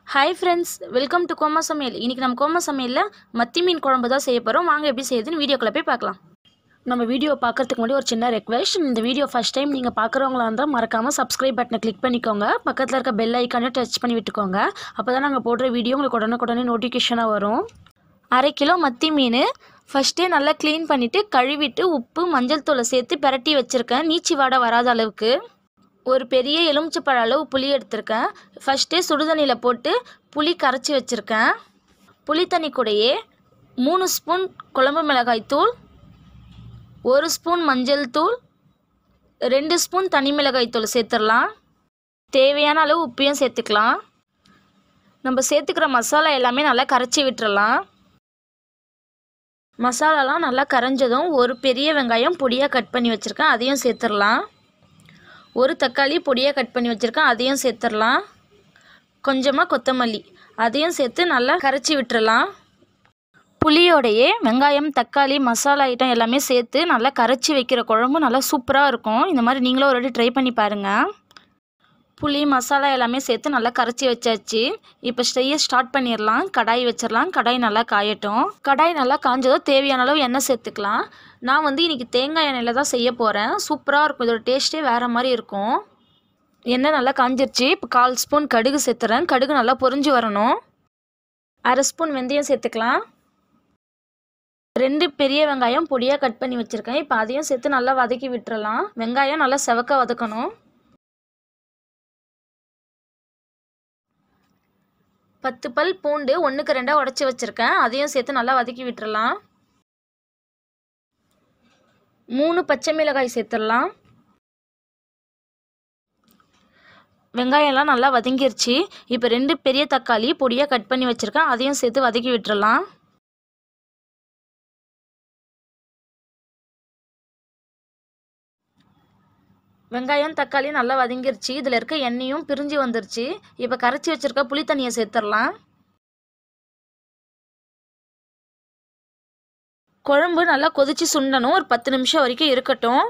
hi friends welcome to Koma Samayal இன்றைக்கி நம்ம coma சமையலில் மத்தி மீன் குழம்பு தான் செய்ய போகிறோம் வாங்க எப்படி செய்யுதுன்னு வீடியோக்குள்ளே போய் பார்க்கலாம் நம்ம வீடியோ பார்க்கறதுக்கு முன்னாடி ஒரு சின்ன ரெக்வெஸ்ட் இந்த வீடியோ ஃபஸ்ட் டைம் நீங்கள் பார்க்குறவங்களா இருந்தால் மறக்காமல் சப்ஸ்கிரைப் பட்டனை கிளிக் பண்ணிக்கோங்க பக்கத்தில் இருக்க பெல் ஐக்கானை டச் பண்ணி விட்டுக்கோங்க அப்போ தான் நாங்கள் போடுற வீடியோ உங்களுக்கு உடனுக்குடனே நோட்டிஃபிகேஷனாக வரும் அரை கிலோ மத்தி மீன் ஃபஸ்ட்டே நல்லா க்ளீன் பண்ணிவிட்டு கழுவிட்டு உப்பு மஞ்சள் தூளை சேர்த்து பிரட்டி வச்சுருக்கேன் நீச்சி வாடை வராத அளவுக்கு ஒரு பெரிய எலுமிச்சப்பழ அளவு புளி எடுத்திருக்கேன் ஃபஸ்ட்டே சுடுதண்ணியில் போட்டு புளி கரைச்சி வச்சுருக்கேன் புளி தண்ணி கூடயே மூணு ஸ்பூன் குழம்பு மிளகாய் தூள் ஒரு ஸ்பூன் மஞ்சள் தூள் ரெண்டு ஸ்பூன் தனி மிளகாய் தூள் சேர்த்துடலாம் தேவையான அளவு உப்பையும் சேர்த்துக்கலாம் நம்ம சேர்த்துக்கிற மசாலா எல்லாமே நல்லா கரைச்சி விட்டுறலாம் மசாலாலாம் நல்லா கரைஞ்சதும் ஒரு பெரிய வெங்காயம் பொடியாக கட் பண்ணி வச்சுருக்கேன் அதையும் சேர்த்துடலாம் ஒரு தக்காளி பொடியாக கட் பண்ணி வச்சுருக்கேன் அதையும் சேர்த்துடலாம் கொஞ்சமாக கொத்தமல்லி அதையும் சேர்த்து நல்லா கரைச்சி விட்டுறலாம் புளியோடையே வெங்காயம் தக்காளி மசாலா ஐட்டம் எல்லாமே சேர்த்து நல்லா கரைச்சி வைக்கிற குழம்பு நல்லா சூப்பராக இருக்கும் இந்த மாதிரி நீங்களும் ஒரு வாட்டி ட்ரை பண்ணி பாருங்கள் புளி மசாலா எல்லாமே சேர்த்து நல்லா கரைச்சி வச்சாச்சு இப்போ செய்ய ஸ்டார்ட் பண்ணிடலாம் கடாய் வச்சிடலாம் கடாய் நல்லா காயட்டும் கடாய் நல்லா காஞ்சதும் தேவையான அளவு எண்ணெய் சேர்த்துக்கலாம் நான் வந்து இன்றைக்கி தேங்காய் எண்ணெயில் தான் செய்ய போகிறேன் சூப்பராக இருக்கும் இதோட டேஸ்ட்டே வேறு மாதிரி இருக்கும் எண்ணெய் நல்லா காஞ்சிருச்சு இப்போ கால் ஸ்பூன் கடுகு சேர்த்துறேன் கடுகு நல்லா பொரிஞ்சு வரணும் அரை ஸ்பூன் வெந்தயம் சேர்த்துக்கலாம் ரெண்டு பெரிய வெங்காயம் பொடியாக கட் பண்ணி வச்சுருக்கேன் இப்போ அதையும் சேர்த்து நல்லா வதக்கி விட்டுறலாம் வெங்காயம் நல்லா செவக்க வதக்கணும் பத்து பல் பூண்டு ஒன்றுக்கு ரெண்டாக உடச்சி வச்சுருக்கேன் அதையும் சேர்த்து நல்லா வதக்கி விட்டுறலாம் மூணு பச்சை மிளகாய் சேர்த்துடலாம் வெங்காயம்லாம் நல்லா வதங்கிருச்சு இப்போ ரெண்டு பெரிய தக்காளி பொடியாக கட் பண்ணி வச்சுருக்கேன் அதையும் சேர்த்து வதக்கி விட்டுறலாம் வெங்காயம் தக்காளி நல்லா வதங்கிருச்சு இதில் இருக்க எண்ணெயும் பிரிஞ்சு வந்துருச்சு இப்போ கரைச்சி வச்சுருக்க புளி தண்ணியை சேர்த்துடலாம் குழம்பு நல்லா கொதிச்சு சுண்டணும் ஒரு பத்து நிமிஷம் வரைக்கும் இருக்கட்டும்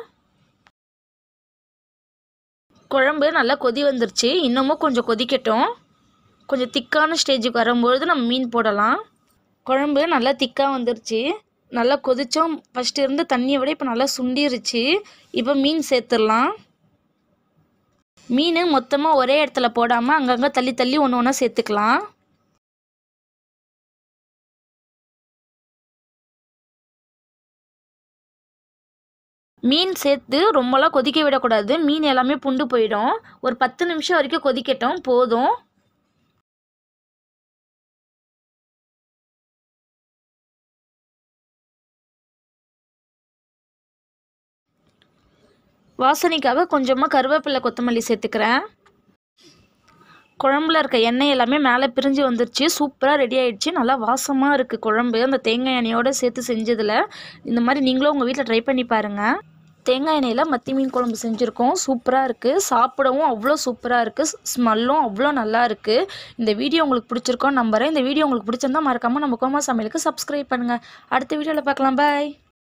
குழம்பு நல்லா கொதி வந்துருச்சு இன்னமும் கொஞ்சம் கொதிக்கட்டும் கொஞ்சம் திக்கான ஸ்டேஜுக்கு வரும்பொழுது நம்ம மீன் போடலாம் குழம்பு நல்லா திக்காக வந்துருச்சு நல்லா கொதிச்சோம் ஃபஸ்ட்டு இருந்து தண்ணியை விட இப்போ நல்லா சுண்டிருச்சு இப்போ மீன் சேர்த்துடலாம் மீன் மொத்தமாக ஒரே இடத்துல போடாமல் அங்கங்கே தள்ளி தள்ளி ஒன்று ஒன்றா சேர்த்துக்கலாம் மீன் சேர்த்து ரொம்பலாம் கொதிக்க விடக்கூடாது மீன் எல்லாமே புண்டு போயிடும் ஒரு பத்து நிமிஷம் வரைக்கும் கொதிக்கட்டும் போதும் வாசனைக்காக கொஞ்சமாக கருவேப்பிலை கொத்தமல்லி சேர்த்துக்கிறேன் குழம்புல இருக்க எண்ணெய் எல்லாமே மேலே பிரிஞ்சு வந்துருச்சு சூப்பராக ரெடி ஆயிடுச்சு நல்லா வாசமாக இருக்குது குழம்பு அந்த தேங்காய் எண்ணெயோடு சேர்த்து செஞ்சதில் இந்த மாதிரி நீங்களும் உங்கள் வீட்டில் ட்ரை பண்ணி பாருங்கள் தேங்காய் எண்ணெயில் மத்தி மீன் குழம்பு செஞ்சுருக்கோம் சூப்பராக இருக்குது சாப்பிடவும் அவ்வளோ சூப்பராக இருக்குது ஸ்மெல்லும் அவ்வளோ நல்லா இருக்குது இந்த வீடியோ உங்களுக்கு பிடிச்சிருக்கோன்னு நம்புகிறேன் இந்த வீடியோ உங்களுக்கு பிடிச்சிருந்தா மறக்காமல் நம்ம கோமா சமையலுக்கு சப்ஸ்கிரைப் பண்ணுங்கள் அடுத்த வீடியோவில் பார்க்கலாம் பாய்